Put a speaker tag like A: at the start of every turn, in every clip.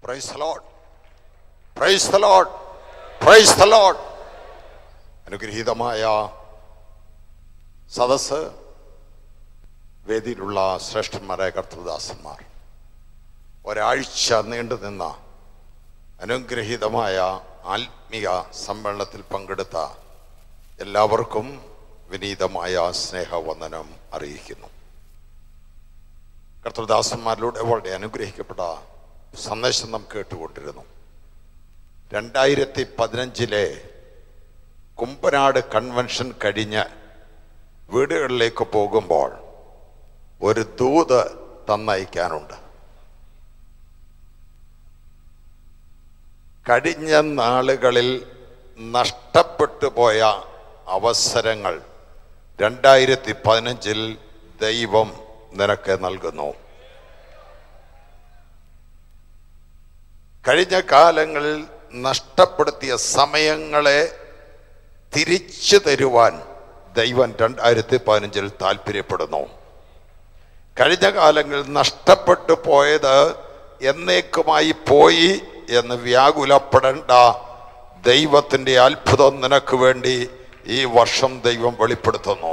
A: Price Lord praise Lord praise Lord അനുഗ്രഹീതമായ സദസ് വേദിയിലുള്ള ശ്രേഷ്ഠന്മാരായ കർത്തൃദാസന്മാർ ഒരാഴ്ച നീണ്ടു നിന്ന അനുഗ്രഹീതമായ ആത്മീയ സമ്മേളനത്തിൽ പങ്കെടുത്ത എല്ലാവർക്കും വിനീതമായ സ്നേഹവന്ദനം അറിയിക്കുന്നു കർത്തൃദാസന്മാരിലൂടെ വളരെ അനുഗ്രഹിക്കപ്പെട്ട സന്ദേശം നാം കേട്ടുകൊണ്ടിരുന്നു രണ്ടായിരത്തി പതിനഞ്ചിലെ കുമ്പനാട് കൺവെൻഷൻ കഴിഞ്ഞ് വീടുകളിലേക്ക് പോകുമ്പോൾ ഒരു ദൂത് തന്നയക്കാനുണ്ട് കഴിഞ്ഞ നാളുകളിൽ നഷ്ടപ്പെട്ടു പോയ അവസരങ്ങൾ രണ്ടായിരത്തി പതിനഞ്ചിൽ ദൈവം നിനക്ക് നൽകുന്നു കഴിഞ്ഞ കാലങ്ങളിൽ നഷ്ടപ്പെടുത്തിയ സമയങ്ങളെ തിരിച്ചു തരുവാൻ ദൈവം രണ്ടായിരത്തി പതിനഞ്ചിൽ താല്പര്യപ്പെടുന്നു കഴിഞ്ഞ കാലങ്ങളിൽ നഷ്ടപ്പെട്ടു പോയത് എന്നേക്കുമായി പോയി എന്ന് വ്യാകുലപ്പെടേണ്ട ദൈവത്തിൻ്റെ അത്ഭുതം നിനക്ക് വേണ്ടി ഈ വർഷം ദൈവം വെളിപ്പെടുത്തുന്നു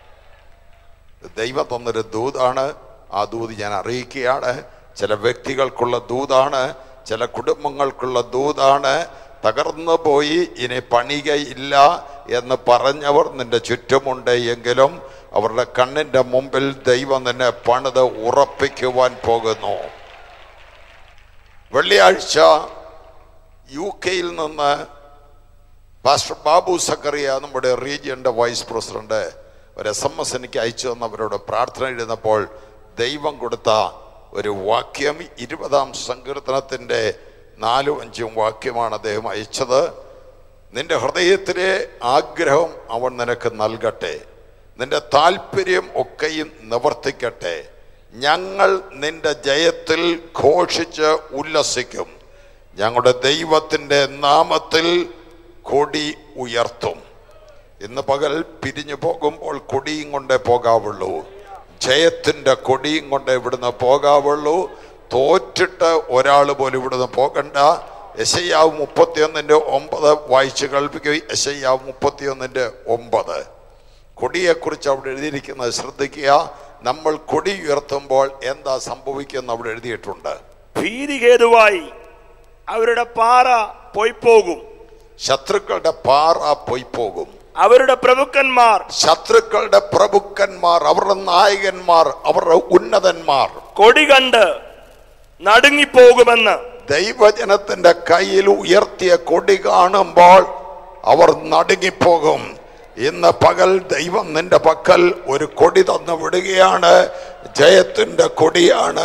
A: ദൈവം തന്നൊരു ദൂതാണ് ആ ദൂത് ഞാൻ അറിയിക്കുകയാണ് ചില വ്യക്തികൾക്കുള്ള ദൂതാണ് ചില കുടുംബങ്ങൾക്കുള്ള ദൂതാണ് തകർന്നു പോയി ഇനി പണികയില്ല എന്ന് പറഞ്ഞവർ നിന്റെ ചുറ്റുമുണ്ട് എങ്കിലും അവരുടെ കണ്ണിൻ്റെ മുമ്പിൽ ദൈവം നിന്നെ പണിത് ഉറപ്പിക്കുവാൻ പോകുന്നു വെള്ളിയാഴ്ച യു കെയിൽ നിന്ന് പാസ്റ്റർ ബാബു സക്കറിയ നമ്മുടെ റീജിയന്റെ വൈസ് പ്രസിഡന്റ് ഒരു എസ് എം എസ് എനിക്ക് അയച്ചു തന്നവരോട് പ്രാർത്ഥന എഴുതുന്നപ്പോൾ ദൈവം കൊടുത്ത ഒരു വാക്യം ഇരുപതാം സങ്കീർത്തനത്തിൻ്റെ നാലും അഞ്ചും വാക്യമാണ് അദ്ദേഹം അയച്ചത് നിന്റെ ഹൃദയത്തിലെ ആഗ്രഹം അവൻ നിനക്ക് നൽകട്ടെ നിന്റെ താല്പര്യം ഒക്കെയും നിവർത്തിക്കട്ടെ ഞങ്ങൾ നിന്റെ ജയത്തിൽ ഘോഷിച്ച് ഉല്ലസിക്കും ഞങ്ങളുടെ ദൈവത്തിൻ്റെ നാമത്തിൽ കൊടി ഉയർത്തും ഇന്ന് പകൽ പിരിഞ്ഞു പോകുമ്പോൾ കൊടിയും കൊണ്ടേ പോകാവുള്ളൂ ജയത്തിൻ്റെ കൊടിയും കൊണ്ടേ ഇവിടുന്ന് പോകാവുള്ളൂ തോറ്റിട്ട് ഒരാൾ പോലും ഇവിടുന്ന് പോകണ്ട യശയ്യാവ് മുപ്പത്തിയൊന്നിൻ്റെ ഒമ്പത് വായിച്ച് കേൾപ്പിക്കുക യശയ്യാവ് മുപ്പത്തിയൊന്നിൻ്റെ ഒമ്പത് കൊടിയെക്കുറിച്ച് അവിടെ എഴുതിയിരിക്കുന്നത് ശ്രദ്ധിക്കുക നമ്മൾ കൊടി ഉയർത്തുമ്പോൾ എന്താ സംഭവിക്കുമെന്ന് അവിടെ എഴുതിയിട്ടുണ്ട്
B: ഭീതിഹേതുവായി അവരുടെ പാറ പൊയ്പോകും
A: ശത്രുക്കളുടെ പാറ പോയി പോകും
B: അവരുടെ പ്രഭുക്കന്മാർ
A: ശത്രുക്കളുടെ പ്രഭുക്കന്മാർ അവരുടെ നായകന്മാർ അവരുടെ ഉന്നതന്മാർ
B: കൊടി കണ്ട് നടുങ്ങിപ്പോകുമെന്ന്
A: ദൈവജനത്തിന്റെ കയ്യിൽ ഉയർത്തിയ കൊടി കാണുമ്പോൾ അവർ നടുങ്ങിപ്പോകും ഇന്ന് പകൽ ദൈവം നിന്റെ പക്കൽ ഒരു കൊടി തന്നു വിടുകയാണ് ജയത്തിന്റെ കൊടിയാണ്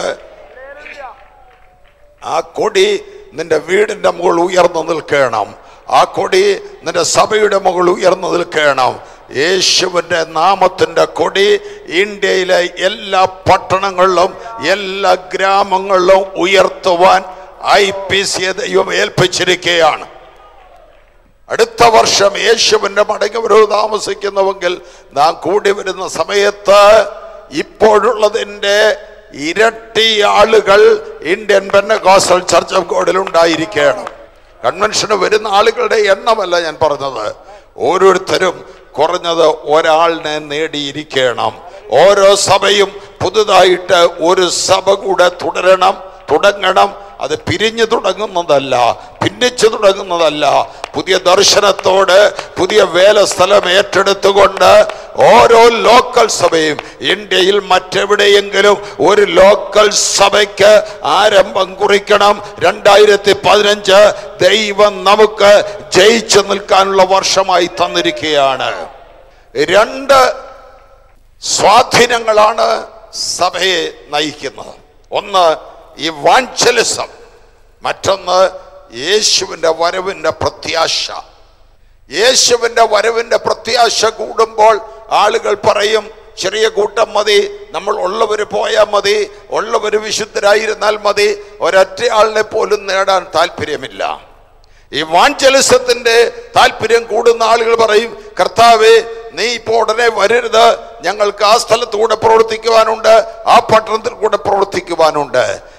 A: ആ കൊടി നിന്റെ വീടിന്റെ മുകളിൽ ഉയർന്നു നിൽക്കണം ആ കൊടി നിന്റെ സഭയുടെ മുകളിൽ ഉയർന്നു നിൽക്കണം യേശുവിൻ്റെ നാമത്തിൻ്റെ കൊടി ഇന്ത്യയിലെ എല്ലാ പട്ടണങ്ങളിലും എല്ലാ ഗ്രാമങ്ങളിലും ഉയർത്തുവാൻ ഐ പി സി ദൈവം ഏൽപ്പിച്ചിരിക്കുകയാണ് അടുത്ത വർഷം യേശുവിൻ്റെ മടങ്ങവരവ് താമസിക്കുന്നുവെങ്കിൽ നാം കൂടി വരുന്ന സമയത്ത് ഇപ്പോഴുള്ളതിൻ്റെ ഇരട്ടി ആളുകൾ ഇന്ത്യൻ പെന്നകോസ്റ്റൽ ചർച്ച് ഓഫ് ഗോഡിൽ ഉണ്ടായിരിക്കണം കൺവെൻഷന് വരുന്ന ആളുകളുടെ എണ്ണമല്ല ഞാൻ പറഞ്ഞത് ഓരോരുത്തരും കുറഞ്ഞത് ഒരാളിനെ നേടിയിരിക്കണം ഓരോ സഭയും പുതുതായിട്ട് ഒരു സഭ കൂടെ തുടരണം തുടങ്ങണം അത് പിരിഞ്ഞു തുടങ്ങുന്നതല്ല ഭിന്നിച്ചു തുടങ്ങുന്നതല്ല പുതിയ ദർശനത്തോട് പുതിയ വേല സ്ഥലം ഏറ്റെടുത്തുകൊണ്ട് ഓരോ ലോക്കൽ സഭയും ഇന്ത്യയിൽ മറ്റെവിടെയെങ്കിലും ഒരു ലോക്കൽ സഭയ്ക്ക് ആരംഭം കുറിക്കണം രണ്ടായിരത്തി പതിനഞ്ച് ദൈവം നമുക്ക് ജയിച്ചു നിൽക്കാനുള്ള വർഷമായി തന്നിരിക്കുകയാണ് രണ്ട് സ്വാധീനങ്ങളാണ് സഭയെ നയിക്കുന്നത് ഒന്ന് ഈ വാഞ്ചലിസം മറ്റൊന്ന് യേശുവിൻ്റെ വരവിൻ്റെ പ്രത്യാശ യേശുവിൻ്റെ വരവിൻ്റെ പ്രത്യാശ കൂടുമ്പോൾ ആളുകൾ പറയും ചെറിയ കൂട്ടം മതി നമ്മൾ ഉള്ളവർ പോയാൽ മതി ഉള്ളവർ വിശുദ്ധരായിരുന്നാൽ മതി ഒരൊറ്റ ആളിനെ പോലും നേടാൻ താല്പര്യമില്ല ഈ വാഞ്ചലിസത്തിന്റെ താല്പര്യം കൂടുന്ന ആളുകൾ പറയും കർത്താവേ നീ ഇപ്പോൾ ഉടനെ വരരുത് ഞങ്ങൾക്ക് ആ സ്ഥലത്ത് കൂടെ പ്രവർത്തിക്കുവാനുണ്ട് ആ പട്ടണത്തിൽ കൂടെ പ്രവർത്തിക്കുവാനുണ്ട്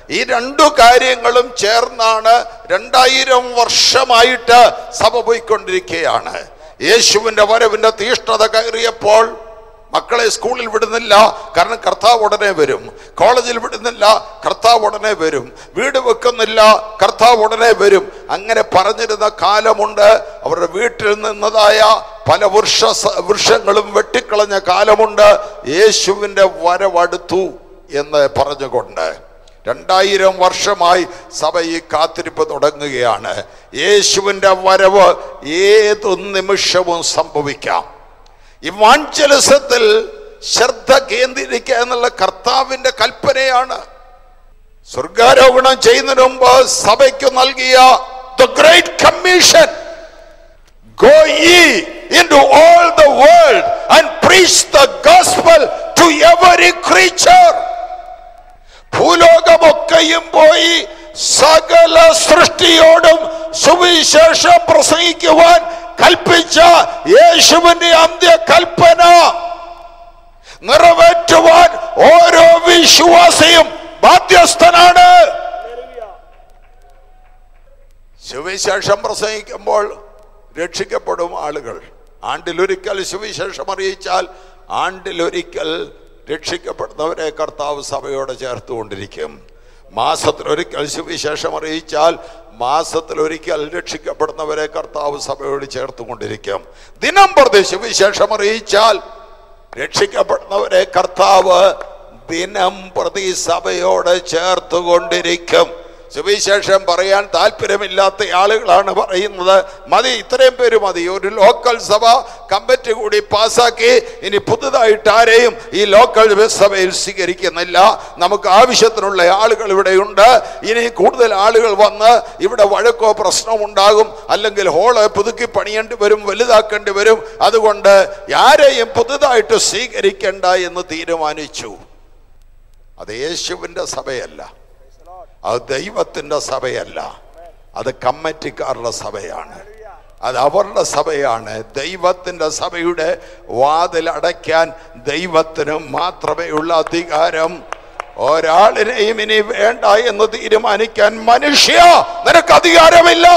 A: ഈ രണ്ടു കാര്യങ്ങളും ചേർന്നാണ് രണ്ടായിരം വർഷമായിട്ട് സഭ പോയിക്കൊണ്ടിരിക്കുകയാണ് യേശുവിന്റെ വരവിന്റെ തീഷ്ണത കയറിയപ്പോൾ മക്കളെ സ്കൂളിൽ വിടുന്നില്ല കാരണം കർത്താവ് ഉടനെ വരും കോളേജിൽ വിടുന്നില്ല കർത്താവ് ഉടനെ വരും വീട് വെക്കുന്നില്ല കർത്താവ് ഉടനെ വരും അങ്ങനെ പറഞ്ഞിരുന്ന കാലമുണ്ട് അവരുടെ വീട്ടിൽ നിന്നതായ പല വൃക്ഷ വൃക്ഷങ്ങളും വെട്ടിക്കളഞ്ഞ കാലമുണ്ട് യേശുവിൻ്റെ വരവടുത്തു എന്ന് പറഞ്ഞുകൊണ്ട് രണ്ടായിരം വർഷമായി സഭ ഈ കാത്തിരിപ്പ് തുടങ്ങുകയാണ് യേശുവിൻ്റെ വരവ് ഏതു നിമിഷവും സംഭവിക്കാം ഇവാഞ്ചലിസത്തിൽ ശ്രദ്ധ കേന്ദ്രീകരിക്കുക എന്നുള്ള കർത്താവിന്റെ കൽപ്പനയാണ് സ്വർഗാരോപണം ചെയ്യുന്നതിന് മുമ്പ് സഭയ്ക്ക് നൽകിയ the great commission go ye into all the world and preach the gospel to every creature ഭൂലോകമൊക്കെയും പോയി സകല സൃഷ്ടിയോടും സുവിശേഷം പ്രസംഗിക്കുവാൻ കൽപ്പിച്ച യേശുവിന്റെ അന്ത്യകൽപ്പന നിറവേറ്റുവാൻ ഓരോ വിശ്വാസിയും ബാധ്യസ്ഥനാണ് സുവിശേഷം പ്രസംഗിക്കുമ്പോൾ രക്ഷിക്കപ്പെടും ആളുകൾ ആണ്ടിലൊരിക്കൽ സുവിശേഷം അറിയിച്ചാൽ ആണ്ടിലൊരിക്കൽ രക്ഷിക്കപ്പെടുന്നവരെ കർത്താവ് സഭയോടെ ചേർത്തുകൊണ്ടിരിക്കും മാസത്തിലൊരിക്കൽ സുവിശേഷം അറിയിച്ചാൽ മാസത്തിലൊരിക്കൽ രക്ഷിക്കപ്പെടുന്നവരെ കർത്താവ് സഭയോട് ചേർത്തുകൊണ്ടിരിക്കും ദിനം പ്രതി സുവിശേഷം അറിയിച്ചാൽ രക്ഷിക്കപ്പെടുന്നവരെ കർത്താവ് ദിനം പ്രതി സഭയോട് ചേർത്തുകൊണ്ടിരിക്കും സുവിശേഷം പറയാൻ താല്പര്യമില്ലാത്ത ആളുകളാണ് പറയുന്നത് മതി ഇത്രയും പേര് മതി ഒരു ലോക്കൽ സഭ കമ്മിറ്റി കൂടി പാസാക്കി ഇനി പുതുതായിട്ട് ആരെയും ഈ ലോക്കൽ സഭയിൽ സ്വീകരിക്കുന്നില്ല നമുക്ക് ആവശ്യത്തിനുള്ള ആളുകൾ ഇവിടെയുണ്ട് ഇനി കൂടുതൽ ആളുകൾ വന്ന് ഇവിടെ വഴക്കോ പ്രശ്നമോ ഉണ്ടാകും അല്ലെങ്കിൽ ഹോള് പുതുക്കി പണിയേണ്ടി വരും വലുതാക്കേണ്ടി വരും അതുകൊണ്ട് ആരെയും പുതുതായിട്ട് സ്വീകരിക്കേണ്ട എന്ന് തീരുമാനിച്ചു അത് യേശുവിൻ്റെ സഭയല്ല അത് ദൈവത്തിൻ്റെ സഭയല്ല അത് കമ്മിറ്റിക്കാരുടെ സഭയാണ് അത് അവരുടെ സഭയാണ് ദൈവത്തിൻ്റെ സഭയുടെ വാതിൽ അടയ്ക്കാൻ ദൈവത്തിന് മാത്രമേ ഉള്ള അധികാരം ഒരാളിനെയും ഇനി വേണ്ട എന്ന് തീരുമാനിക്കാൻ മനുഷ്യ നിനക്ക് അധികാരമില്ല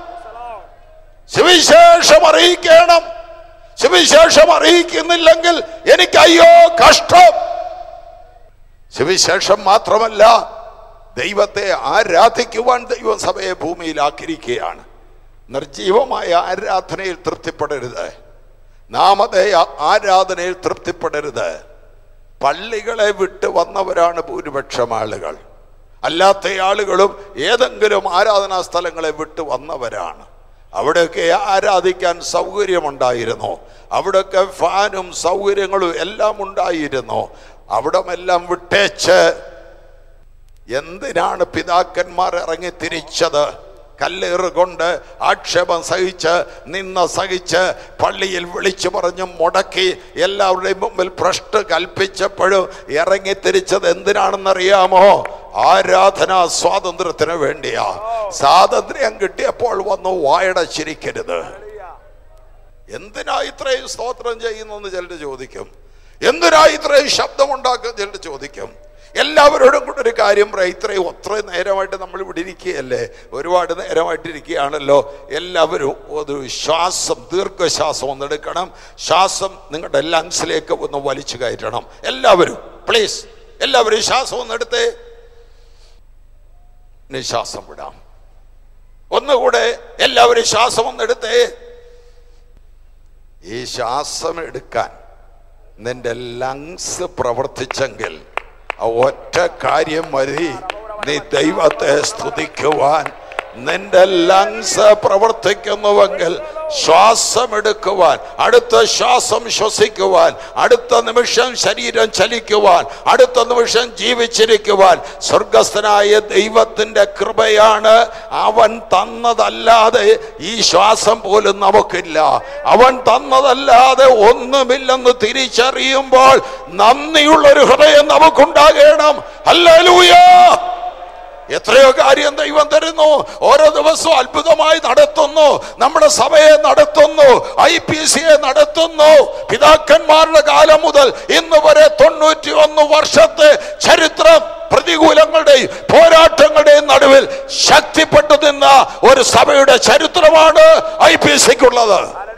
A: സുവിശേഷം അറിയിക്കണം സുവിശേഷം അറിയിക്കുന്നില്ലെങ്കിൽ എനിക്ക് അയ്യോ കഷ്ടം സുവിശേഷം മാത്രമല്ല ദൈവത്തെ ആരാധിക്കുവാൻ ദൈവം സഭയെ ഭൂമിയിലാക്കിയിരിക്കുകയാണ് നിർജീവമായ ആരാധനയിൽ തൃപ്തിപ്പെടരുത് നാമധേയ ആരാധനയിൽ തൃപ്തിപ്പെടരുത് പള്ളികളെ വിട്ട് വന്നവരാണ് ഭൂരിപക്ഷം ആളുകൾ അല്ലാത്ത ആളുകളും ഏതെങ്കിലും ആരാധനാ സ്ഥലങ്ങളെ വിട്ട് വന്നവരാണ് അവിടെയൊക്കെ ആരാധിക്കാൻ സൗകര്യമുണ്ടായിരുന്നു അവിടെയൊക്കെ ഫാനും സൗകര്യങ്ങളും എല്ലാം ഉണ്ടായിരുന്നു അവിടമെല്ലാം വിട്ടേച്ച് എന്തിനാണ് പിതാക്കന്മാർ ഇറങ്ങി തിരിച്ചത് കല്ലേറ് കൊണ്ട് ആക്ഷേപം സഹിച്ച് നിന്ന സഹിച്ച് പള്ളിയിൽ വിളിച്ചു പറഞ്ഞ് മുടക്കി എല്ലാവരുടെയും മുമ്പിൽ ഭ്രഷ്ട് കൽപ്പിച്ചപ്പോഴും ഇറങ്ങി തിരിച്ചത് എന്തിനാണെന്നറിയാമോ ആരാധന സ്വാതന്ത്ര്യത്തിന് വേണ്ടിയാ സ്വാതന്ത്ര്യം കിട്ടിയപ്പോൾ വന്നു വായടച്ചിരിക്കരുത് എന്തിനാ ഇത്രയും സ്തോത്രം ചെയ്യുന്നെന്ന് ചിലർ ചോദിക്കും എന്തിനാ ഇത്രയും ശബ്ദമുണ്ടാക്കുന്ന ചിലർ ചോദിക്കും എല്ലാവരോടും കൂടെ ഒരു കാര്യം പറയാം ഇത്രയും ഒത്ര നേരമായിട്ട് നമ്മൾ ഇവിടെ ഇരിക്കുകയല്ലേ ഒരുപാട് നേരമായിട്ട് ഇരിക്കുകയാണല്ലോ എല്ലാവരും ഒരു ശ്വാസം ദീർഘശ്വാസം ഒന്ന് എടുക്കണം ശ്വാസം നിങ്ങളുടെ ലങ്സിലേക്ക് ഒന്ന് വലിച്ചു കയറ്റണം എല്ലാവരും പ്ലീസ് എല്ലാവരും ശ്വാസം ഒന്ന് എടുത്തേ ഇനി ശ്വാസം വിടാം ഒന്നുകൂടെ എല്ലാവരും ശ്വാസം ഒന്ന് എടുത്തേ ഈ ശ്വാസം എടുക്കാൻ നിന്റെ ലങ്സ് പ്രവർത്തിച്ചെങ്കിൽ ആ ഒറ്റ കാര്യം മതി നീ ദൈവത്തെ സ്തുതിക്കുവാൻ നിന്റെ ലങ്സ് പ്രവർത്തിക്കുന്നുവെങ്കിൽ ശ്വാസം എടുക്കുവാൻ അടുത്ത ശ്വാസം ശ്വസിക്കുവാൻ അടുത്ത നിമിഷം ശരീരം ചലിക്കുവാൻ അടുത്ത നിമിഷം ജീവിച്ചിരിക്കുവാൻ സ്വർഗസ്ഥനായ ദൈവത്തിന്റെ കൃപയാണ് അവൻ തന്നതല്ലാതെ ഈ ശ്വാസം പോലും നമുക്കില്ല അവൻ തന്നതല്ലാതെ ഒന്നുമില്ലെന്ന് തിരിച്ചറിയുമ്പോൾ നന്ദിയുള്ള ഒരു ഹൃദയം നമുക്കുണ്ടാകണം അല്ലൂയാ എത്രയോ കാര്യം ദൈവം തരുന്നു ഓരോ ദിവസവും അത്ഭുതമായി നടത്തുന്നു നമ്മുടെ സഭയെ നടത്തുന്നു ഐ പി സിയെ നടത്തുന്നു പിതാക്കന്മാരുടെ കാലം മുതൽ ഇന്ന് വരെ തൊണ്ണൂറ്റി ഒന്ന് വർഷത്തെ ചരിത്രം പ്രതികൂലങ്ങളുടെയും പോരാട്ടങ്ങളുടെയും നടുവിൽ ശക്തിപ്പെട്ടു നിന്ന ഒരു സഭയുടെ ചരിത്രമാണ് ഐ പി സിക്കുള്ളത്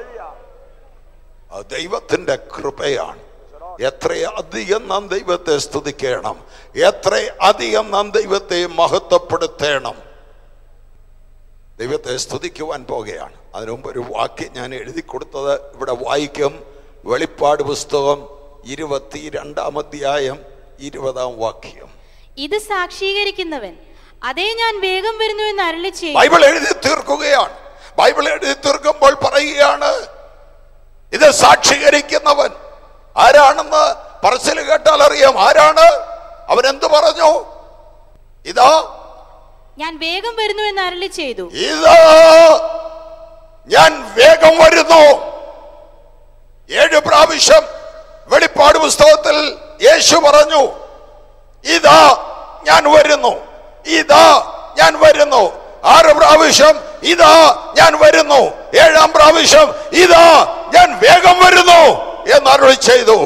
A: അത് ദൈവത്തിന്റെ കൃപയാണ് എത്ര അധികം നാം ദൈവത്തെ സ്തുതിക്കണം എത്ര അധികം നാം ദൈവത്തെ മഹത്വപ്പെടുത്തണം ദൈവത്തെ സ്തുതിക്കുവാൻ പോകുകയാണ് അതിനു മുമ്പ് ഒരു വാക്യം ഞാൻ എഴുതി കൊടുത്തത് ഇവിടെ വായിക്കും വെളിപ്പാട് പുസ്തകം ഇരുപത്തി രണ്ടാം അധ്യായം ഇരുപതാം വാക്യം
C: ഇത് സാക്ഷീകരിക്കുന്നവൻ അതേ ഞാൻ വേഗം വരുന്നു എന്ന് അരളി ചെയ്യും
A: ബൈബിൾ എഴുതി തീർക്കുകയാണ് ബൈബിൾ എഴുതി തീർക്കുമ്പോൾ പറയുകയാണ് ഇത് സാക്ഷീകരിക്കുന്നവൻ ആരാണെന്ന് പറച്ചിൽ കേട്ടാൽ അറിയാം ആരാണ് അവൻ എന്ത് പറഞ്ഞു ഇതാ
C: ഞാൻ വേഗം വരുന്നു എന്ന് അരളി ചെയ്തു
A: ഇതാ ഞാൻ വേഗം വരുന്നു ഏഴ് പ്രാവശ്യം വെളിപ്പാട് പുസ്തകത്തിൽ യേശു പറഞ്ഞു ഇതാ ഞാൻ വരുന്നു ഇതാ ഞാൻ വരുന്നു ആറ് പ്രാവശ്യം ഇതാ ഞാൻ വരുന്നു ഏഴാം പ്രാവശ്യം ഇതാ ഞാൻ വേഗം വരുന്നു എന്നരുളി ചെയ്തു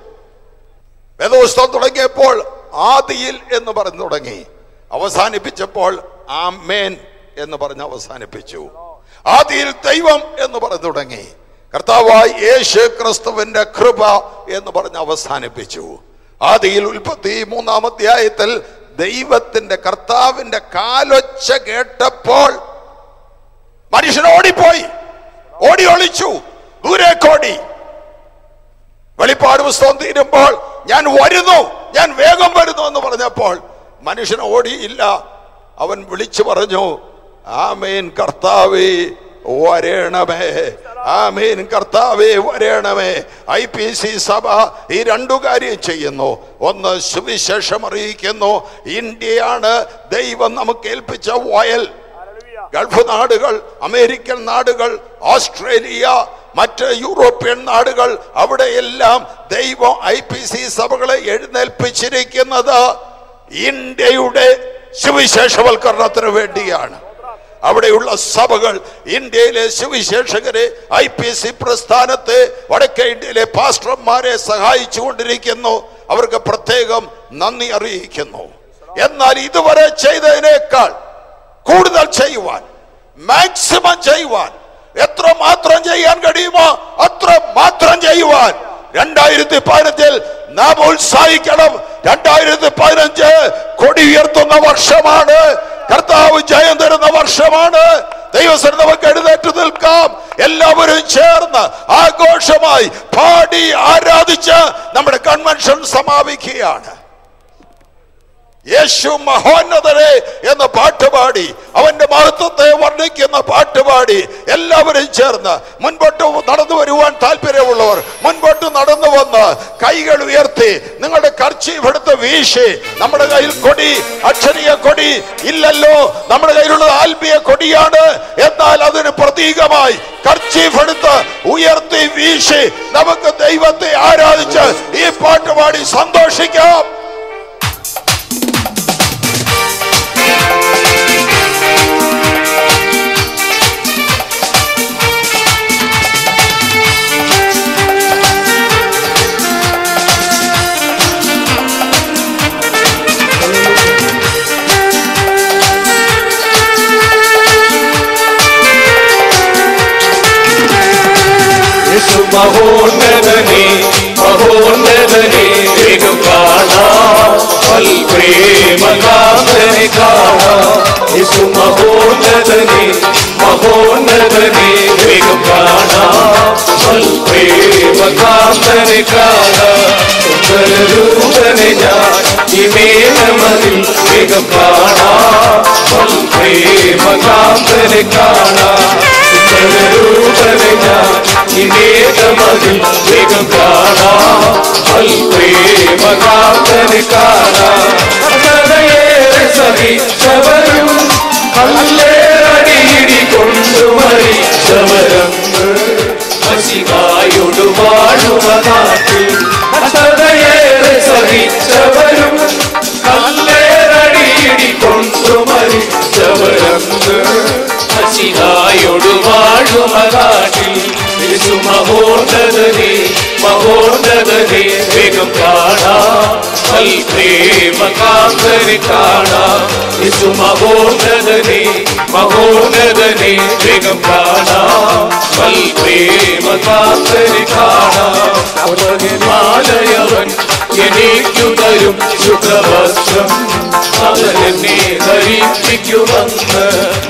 A: വേദപുസ്തകം തുടങ്ങിയപ്പോൾ ആദിയിൽ എന്ന് പറഞ്ഞു തുടങ്ങി അവസാനിപ്പിച്ചപ്പോൾ ആമേൻ എന്ന് പറഞ്ഞ് അവസാനിപ്പിച്ചു ആദിയിൽ ദൈവം എന്ന് പറഞ്ഞു തുടങ്ങി കർത്താവായി യേശു ക്രിസ്തുവിന്റെ കൃപ എന്ന് പറഞ്ഞ് അവസാനിപ്പിച്ചു ആദിയിൽ ഉൽപ്പത്തി മൂന്നാം അധ്യായത്തിൽ ദൈവത്തിന്റെ കർത്താവിന്റെ കാലൊച്ച കേട്ടപ്പോൾ മനുഷ്യൻ ഓടിപ്പോയി ഓടി ഒളിച്ചു ദൂരേക്കോടി വെളിപ്പാട് പുസ്തകം തീരുമ്പോൾ ഞാൻ വരുന്നു ഞാൻ വേഗം വരുന്നു എന്ന് പറഞ്ഞപ്പോൾ മനുഷ്യൻ ഓടിയില്ല അവൻ വിളിച്ചു പറഞ്ഞു ആമേൻ കർത്താവേ വരേണമേ ആമേൻ കർത്താവേ വരേണമേ ഐ പി സി സഭ ഈ രണ്ടു കാര്യം ചെയ്യുന്നു ഒന്ന് സുവിശേഷം അറിയിക്കുന്നു ഇന്ത്യയാണ് ദൈവം നമുക്ക് ഏൽപ്പിച്ച വയൽ ഗൾഫ് നാടുകൾ അമേരിക്കൻ നാടുകൾ ഓസ്ട്രേലിയ മറ്റ് യൂറോപ്യൻ നാടുകൾ അവിടെയെല്ലാം ദൈവം ഐ പി സി സഭകളെ എഴുന്നേൽപ്പിച്ചിരിക്കുന്നത് ഇന്ത്യയുടെ സുവിശേഷവൽക്കരണത്തിന് വേണ്ടിയാണ് അവിടെയുള്ള സഭകൾ ഇന്ത്യയിലെ സുവിശേഷകരെ ഐ പി സി പ്രസ്ഥാനത്തെ വടക്കേ ഇന്ത്യയിലെ പാസ്റ്റർമാരെ സഹായിച്ചു കൊണ്ടിരിക്കുന്നു അവർക്ക് പ്രത്യേകം നന്ദി അറിയിക്കുന്നു എന്നാൽ ഇതുവരെ ചെയ്തതിനേക്കാൾ കൂടുതൽ ചെയ്യുവാൻ മാക്സിമം ചെയ്യുവാൻ എത്ര മാത്രം ചെയ്യാൻ കഴിയുമോ അത്ര മാത്രം ചെയ്യുവാൻ രണ്ടായിരത്തി പതിനഞ്ചിൽ നാം ഉത്സാഹിക്കണം രണ്ടായിരത്തി പതിനഞ്ച് കൊടി ഉയർത്തുന്ന വർഷമാണ് കർത്താവ് ജയം തരുന്ന വർഷമാണ് ദൈവസ്ഥ നമുക്ക് എഴുന്നേറ്റ് നിൽക്കാം എല്ലാവരും ചേർന്ന് ആഘോഷമായി പാടി ആരാധിച്ച് നമ്മുടെ കൺവെൻഷൻ സമാപിക്കുകയാണ് യേശു മഹോന്നതരെ എന്ന പാട്ടുപാടി അവന്റെ മഹത്വത്തെ വർണ്ണിക്കുന്ന പാട്ടുപാടി എല്ലാവരും ചേർന്ന് മുൻപോട്ട് നടന്നു വരുവാൻ താല്പര്യമുള്ളവർ മുൻപോട്ട് നടന്നു വന്ന് കൈകൾ ഉയർത്തി നിങ്ങളുടെ കർച്ചീഫ് എടുത്ത് വീശി നമ്മുടെ കയ്യിൽ കൊടി അക്ഷരീയ കൊടി ഇല്ലല്ലോ നമ്മുടെ കയ്യിലുള്ളത് ആത്മീയ കൊടിയാണ് എന്നാൽ അതിന് പ്രതീകമായി കർച്ചീഫ് എടുത്ത് ഉയർത്തി വീശി നമുക്ക് ദൈവത്തെ ആരാധിച്ച് ഈ പാട്ടുപാടി സന്തോഷിക്കാം
D: യേശു മഹോന്നതനെ മഹോന്നതനെ വേഗം കാണാം പ്രേമകാന്തനെ കാണാം യേശു മഹോന്നതനെ മഹോന്നതനെ വേഗം കാണാം പ്രേമകാന്തനെ കാണാം സുന്ദരരൂപനെ ഞാൻ ഇമേനമതിൽ വേഗം കാണാം പ്രേമകാന്തനെ കാണാം സുന്ദരരൂപനെ ഞാൻ ഇമേനമതിൽ വേഗം കാണാം പ്രേമകാന്തനെ കാണാം കഥയേറെ സഹിച്ചവരും കല്ലേറടിയിടി കൊണ്ടുമരിച്ചവരും ശിവായോട് വാഴുവ നാട്ടിൽ കഥയേറെ സഹിച്ചവരും കല്ലേറടിയിടി കൊണ്ടുമരിച്ചവരും ശിവായോട് വാഴുവ നാട്ടിൽ യേശു മഹോന്നതനെ മഹോന്നതനെ വേഗം കാണാം പ്രേമകാന്തനെ കാണാം യേശു മഹോന്നതനെ മഹോന്നതനെ വേഗം കാണാം വൽ പ്രേമകാന്തനെ കാണാം മാലയവൻ എനിക്കു തരും ശുക്രവസ്ത്രം അവനെന്നെ ധരിപ്പിക്കുമെന്ന്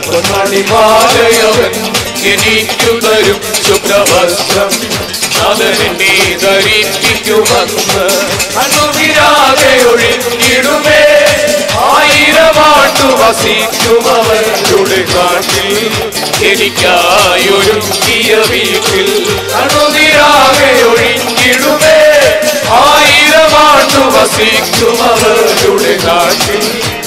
D: മണിമാലയവൻ എനിക്കു തരും ശുക്രവസ്ത്രം അവനെന്നെ ധരിപ്പിക്കുമെന്ന് അനുവിരാതെ ഒഴിഞ്ഞിടുമേ ആയിരമാട്ടു വസിക്കുമവരുടെ കാട്ടിൽ എനിക്കായൊരുക്കിയ വീട്ടിൽ അനുതിരാകെ ഒഴിഞ്ഞിടുമേ ആയിരമാട്ടു വസിക്കുമവരുടെ കാട്ടിൽ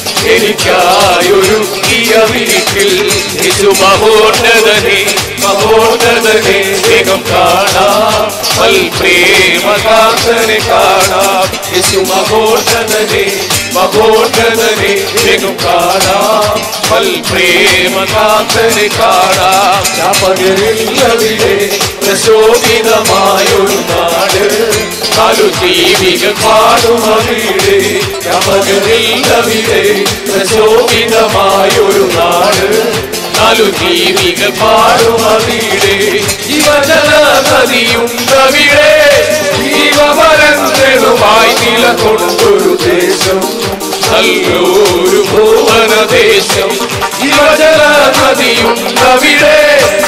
D: എനിക്കായൊരുക്കിയ വീട്ടിൽ യേശു മഹോന്നതനെ മഹോന്നതനെ വേഗം കാണാം വൽ പ്രേമകാന്തനെ കാണാം യേശു മഹോന്നതനെ മഹോന്നതനെ വേഗം കാണാം വൽ പ്രേമകാന്തനെ കാണാം പകരില്ലവിടെ പ്രശോഭിതമായൊരു നാട് നാലു ജീവികൾ പാടും അവിടെ പകരില്ലവിടെ പ്രശോഭിതമായൊരു നാട് നാലു ജീവികൾ പാടും അവിടെ ജീവജല നദിയുണ്ടവിടെ ജീവമരങ്ങളുമായി നിലകൊണ്ടൊരു ദേശം നല്ലൊരു ഭുവനദേശം ജീവജല നദിയുണ്ടവിടെ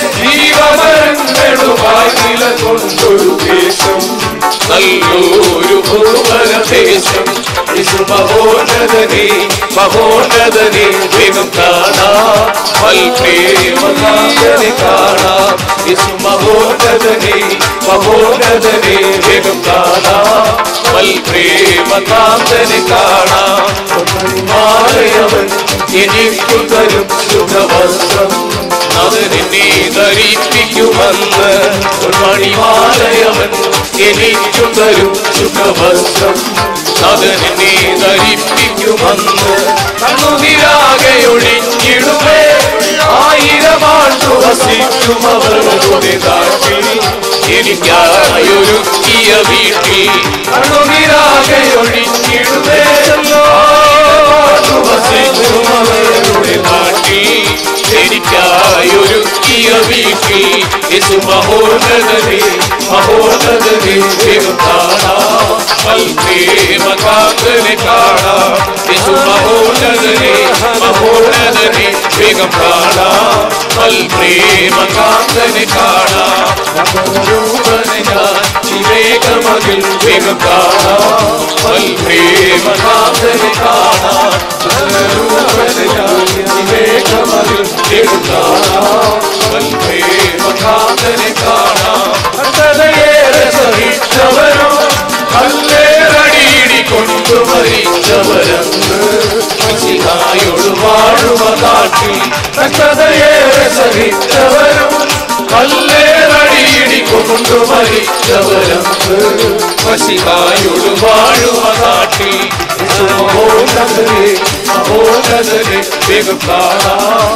D: ജീവമരങ്ങളുമായി നിലകൊണ്ടൊരു ദേശം നല്ലൊരു ഭുവനദേശം യേശു മഹോന്നതനെ മഹോന്നതനെ വേഗം കാണാം വൽ പ്രേമകാന്തനെ കാണാം യേശു മഹോന്നതനെ മഹോന്നതനെ വേഗം കാണാം വൽ പ്രേമകാന്തനെ കാണാം മാറിയവൻ എനിക്കു തരും ശുഭവസ്ത്രം അവനെന്നെ ധരിപ്പിക്കുമെന്ന് മണിമാലയവൻ എനിക്കു തരും ശുഭവസ്ത്രം അവനെന്നെ ധരിപ്പിക്കുമെന്ന് കണ്ണുതിരാകെ ഒഴിഞ്ഞിടുമേ ആയിരമാണ്ടു വസിക്കും അവരുടെ നാട്ടിൽ എനിക്കായൊരുക്കിയ വീട്ടിൽ കണ്ണുതിരാകെ ഒഴിഞ്ഞിടുമേ ആയിരമാണ്ടു വസിക്കും അവരുടെ നാട്ടിൽ എനിക്കായൊരുക്കിയ വീട്ടിൽ യേശു മഹോന്നതനെ മഹോന്നതനെ വേഗം കാണാം മൽപ്രേമകാന്തനെ കാണാം യേശു മഹോന്നതനെ മഹോന്നതനെ വേഗം കാണാം മൽപ്രേമകാന്തനെ കാണാം രൂപനെ ഞാൻ വിവേകമതിൽ വേഗം കാണാം മൽപ്രേമകാന്തനെ കാണാം രൂപനെ ഞാൻ വിവേകമതിൽ വേഗം കാണാം മൽപ്രേമകാന്തനെ കാണാം കഥയേറെ സഹിച്ചവരോ കല്ലേറടിയിടി കൊണ്ടു മരിച്ചവരന്ന് ശിഹായോട് വാഴുമ നാട്ടിൽ കഥയേറെ സഹിച്ചവരും കല്ലേറടിയിടി കൊണ്ടു മരിച്ചവരന്ന് ശിഹായോട് വാഴുമ നാട്ടിൽ മഹോന്നതനെ മഹോന്നതനെ വേഗം കാണാം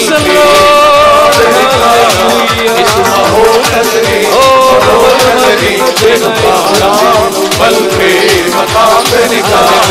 D: മത്സരേ മഹോന്നതനെ മഹോന്നതനെ വേഗം കാണാം മൽപേ മതാന്തനെ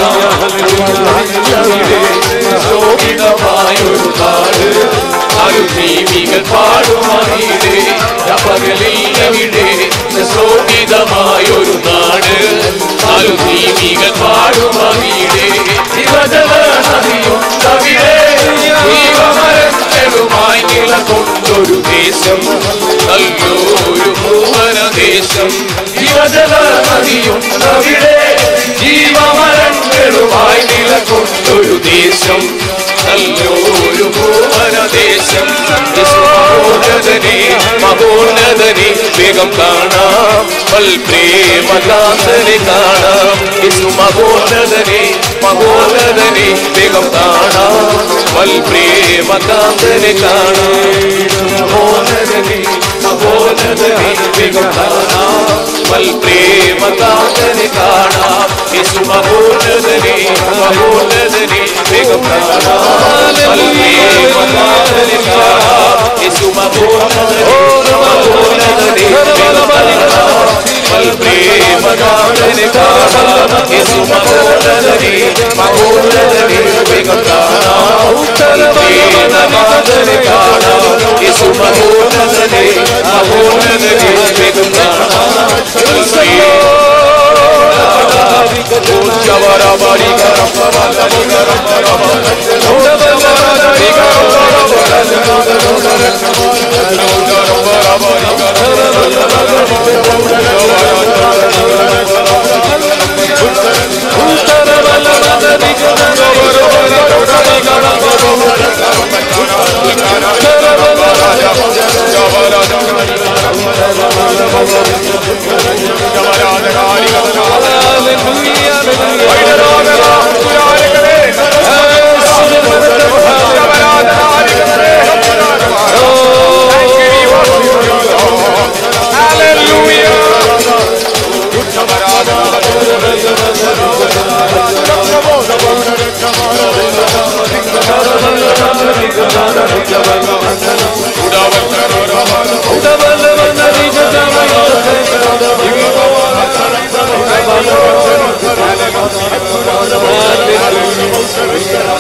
D: ശോഭിതമായൊരു നാട് ആരു ജീവികൾ പാടുമാറീടേ പകലില്ലവിടെ ശോഭിതമായൊരു നാട് ആരു ജീവികൾ പാടുമാറീടേ ശിവജല നദിയുണ്ടവിടെ ജീവമരങ്ങളുമായി നിലകൊണ്ടൊരു ദേശം നല്ലൊരു ഭൂവനദേശം ശിവജല നദിയുണ്ടവിടെ ജീവമരങ്ങളുമായി നിലകൊണ്ടൊരു ദേശം നല്ലൊരു ഭൂവനദേശം മഹോന്നതനെ മഹോന്നതനെ വേഗം കാണാം പ്രേമകാന്തനെ കാണാം യേശു മഹോന്നതനെ മഹോന്നതനെ വേഗം കാണാം പ്രേമകാന്തനെ കാണാം മഹോന്നതനെ മഹോന്നതനെ വേഗം കാണാം പ്രേമകാന്തനെ കാണാം യേശു മഹോന്നതനെ മഹോന്നതനെ വേഗം കാണാം പ്രേമകാന്തനെ കാണാം യേശു മഹോന്നതനെ മഹോന്നതനെ വേഗം കാണാം പ്ರೇಮನಾഥനെ ಕಾಣ ಯೇಸು ಮಹೋನ್ನತನೇ ಮಹೋನ್ನತನೇ ಬೇಗಂ ಕಾಣ ಪ್ರೇಮನಾಥನೆ ಕಾಣ ಯೇಸು ಮಹೋನ್ನತನೇ ಮಹೋನ್ನತನೇ ಬೇಗಂ ಕಾಣ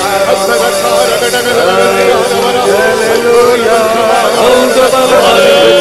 E: Hallelujah.